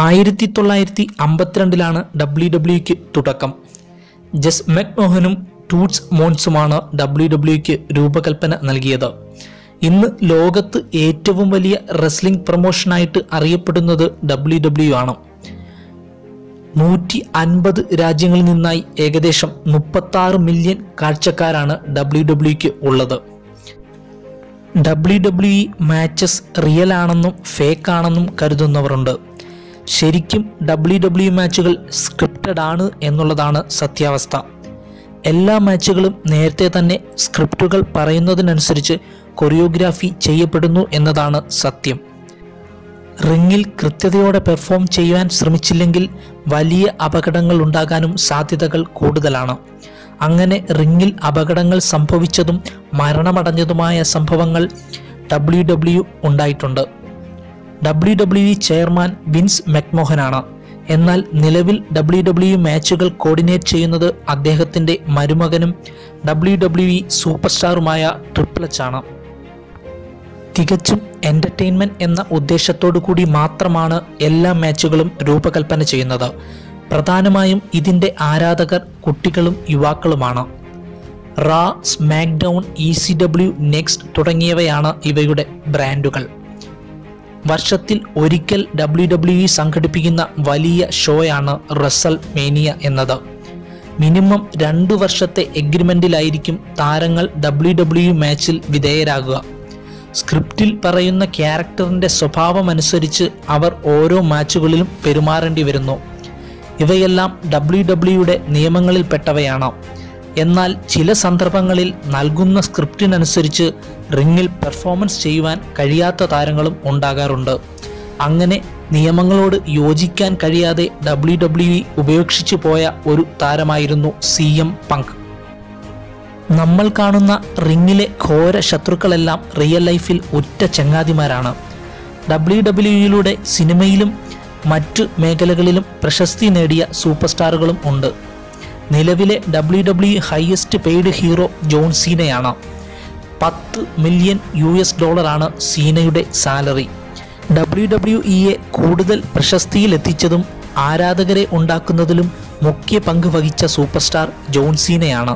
ആയിരത്തി തൊള്ളായിരത്തി അമ്പത്തിരണ്ടിലാണ് ഡബ്ല്യു ഡബ്ല്യുക്ക് തുടക്കം ജസ് മെക്മോഹനും ടൂട്സ് മോൺസുമാണ് ഡബ്ല്യു ഡബ്ല്യുക്ക് രൂപകൽപ്പന നൽകിയത് ഇന്ന് ലോകത്ത് ഏറ്റവും വലിയ റെസ്ലിംഗ് പ്രൊമോഷനായിട്ട് അറിയപ്പെടുന്നത് ഡബ്ല്യു ഡബ്ല്യു ആണ് നൂറ്റി അൻപത് രാജ്യങ്ങളിൽ നിന്നായി ഏകദേശം മുപ്പത്താറ് മില്യൺ കാഴ്ചക്കാരാണ് ഡബ്ല്യു ഡബ്ല്യുക്ക് ഉള്ളത് W W E matches real ആണെന്നും ഫേക്ക് ആണെന്നും കരുതുന്നവരുണ്ട് ശരിക്കും ഡബ്ല്യു ഡബ്ല്യു മാച്ചുകൾ സ്ക്രിപ്റ്റഡ് ആണ് എന്നുള്ളതാണ് സത്യാവസ്ഥ എല്ലാ മാച്ചുകളും നേരത്തെ തന്നെ സ്ക്രിപ്റ്റുകൾ പറയുന്നതിനനുസരിച്ച് കൊറിയോഗ്രാഫി ചെയ്യപ്പെടുന്നു എന്നതാണ് സത്യം റിങ്ങിൽ കൃത്യതയോടെ പെർഫോം ചെയ്യുവാൻ ശ്രമിച്ചില്ലെങ്കിൽ വലിയ അപകടങ്ങൾ ഉണ്ടാകാനും സാധ്യതകൾ കൂടുതലാണ് അങ്ങനെ റിങ്ങിൽ അപകടങ്ങൾ സംഭവിച്ചതും മരണമടഞ്ഞതുമായ സംഭവങ്ങൾ ഡബ്ല്യു ഡബ്ല്യു ഉണ്ടായിട്ടുണ്ട് W W E chairman Vince മെക്മോഹനാണ് എന്നാൽ നിലവിൽ ഡബ്ല്യു ഡബ്ല്യു മാച്ചുകൾ കോർഡിനേറ്റ് ചെയ്യുന്നത് അദ്ദേഹത്തിൻ്റെ മരുമകനും ഡബ്ല്യു ഡബ്ല്യു ഇ സൂപ്പർ സ്റ്റാറുമായ ട്രിപ്പിൾ എച്ച് ആണ് തികച്ചും എൻ്റർടൈൻമെൻറ്റ് എന്ന ഉദ്ദേശത്തോടു കൂടി മാത്രമാണ് എല്ലാ മാച്ചുകളും രൂപകൽപ്പന ചെയ്യുന്നത് പ്രധാനമായും ഇതിൻ്റെ ആരാധകർ കുട്ടികളും യുവാക്കളുമാണ് Raw SmackDown E C W next തുടങ്ങിയവയാണ് ഇവയുടെ ബ്രാൻഡുകൾ വർഷത്തിൽ ഒരിക്കൽ ഡബ്ല്യു ഡബ്ല്യു ഇ സംഘടിപ്പിക്കുന്ന വലിയ ഷോയാണ് റസൽ മേനിയ എന്നത് മിനിമം രണ്ടു വർഷത്തെ എഗ്രിമെൻറ്റിലായിരിക്കും താരങ്ങൾ ഡബ്ല്യു ഡബ്ല്യു മാച്ചിൽ വിധേയരാകുക സ്ക്രിപ്റ്റിൽ പറയുന്ന ക്യാരക്ടറിൻ്റെ സ്വഭാവമനുസരിച്ച് അവർ ഓരോ മാച്ചുകളിലും പെരുമാറേണ്ടി വരുന്നു ഇവയെല്ലാം ഡബ്ല്യു ഡബ്ല്യുയുടെ നിയമങ്ങളിൽപ്പെട്ടവയാണ് എന്നാൽ ചില സന്ദർഭങ്ങളിൽ നൽകുന്ന സ്ക്രിപ്റ്റിനനുസരിച്ച് റിങ്ങിൽ പെർഫോമൻസ് ചെയ്യുവാൻ കഴിയാത്ത താരങ്ങളും ഉണ്ടാകാറുണ്ട് അങ്ങനെ നിയമങ്ങളോട് യോജിക്കാൻ കഴിയാതെ ഡബ്ല്യു ഡബ്ല്യു ഇ ഉപേക്ഷിച്ചു പോയ ഒരു താരമായിരുന്നു സി എം പങ്ക് നമ്മൾ കാണുന്ന റിങ്ങിലെ ഘോര ശത്രുക്കളെല്ലാം റിയൽ ലൈഫിൽ ഉറ്റ ചങ്ങാതിമാരാണ് ഡബ്ല്യു ഡബ്ല്യുയിലൂടെ സിനിമയിലും മറ്റു മേഖലകളിലും പ്രശസ്തി നേടിയ സൂപ്പർ സ്റ്റാറുകളും ഉണ്ട് നിലവിലെ W W highest paid hero John സീനയാണ് പത്ത് മില്യൺ യു എസ് ഡോളറാണ് സീനയുടെ സാലറി ഡബ്ല്യു ഡബ്ല്യു ഇയെ കൂടുതൽ പ്രശസ്തിയിലെത്തിച്ചതും ആരാധകരെ ഉണ്ടാക്കുന്നതിലും മുഖ്യ പങ്ക് വഹിച്ച സൂപ്പർ സ്റ്റാർ ജോൺ സീനയാണ്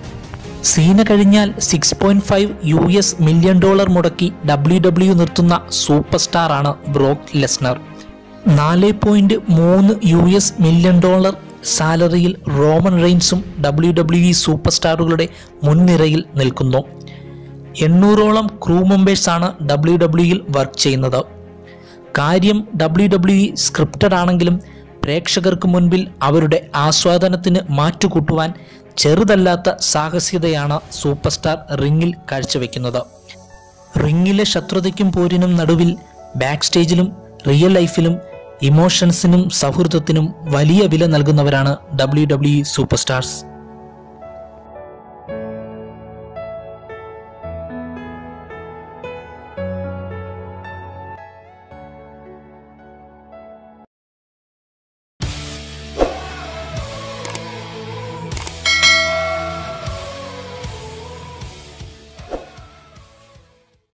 സീന കഴിഞ്ഞാൽ six point five U S million dollar മുടക്കി ഡബ്ല്യു ഡബ്ല്യു നിർത്തുന്ന സൂപ്പർ സ്റ്റാർ ആണ് ബ്രോക്ക് ലെസ്നർ നാല് പോയിന്റ് മൂന്ന് യു എസ് മില്യൺ ഡോളർ സാലറിയിൽ റോമൻ റെയിൻസും ഡബ്ല്യു ഡബ്ല്യു ഇ സൂപ്പർ സ്റ്റാറുകളുടെ മുൻനിരയിൽ നിൽക്കുന്നു എണ്ണൂറോളം ക്രൂ മെമ്പേഴ്സാണ് ഡബ്ല്യു ഡബ്ല്യുയിൽ വർക്ക് ചെയ്യുന്നത് കാര്യം ഡബ്ല്യു ഡബ്ല്യു ഇ സ്ക്രിപ്റ്റഡ് ആണെങ്കിലും പ്രേക്ഷകർക്ക് മുൻപിൽ അവരുടെ ആസ്വാദനത്തിന് മാറ്റുകൂട്ടുവാൻ ചെറുതല്ലാത്ത സാഹസികതയാണ് സൂപ്പർ സ്റ്റാർ റിങ്ങിൽ കാഴ്ചവെക്കുന്നത് റിങ്ങിലെ ശത്രുതയ്ക്കും പോരിനും നടുവിൽ ബാക്ക് സ്റ്റേജിലും റിയൽ ലൈഫിലും ഇമോഷൻസിനും സൗഹൃദത്തിനും വലിയ വില നൽകുന്നവരാണ് ഡബ്ല്യു ഡബ്ല്യു സൂപ്പർ സ്റ്റാർസ്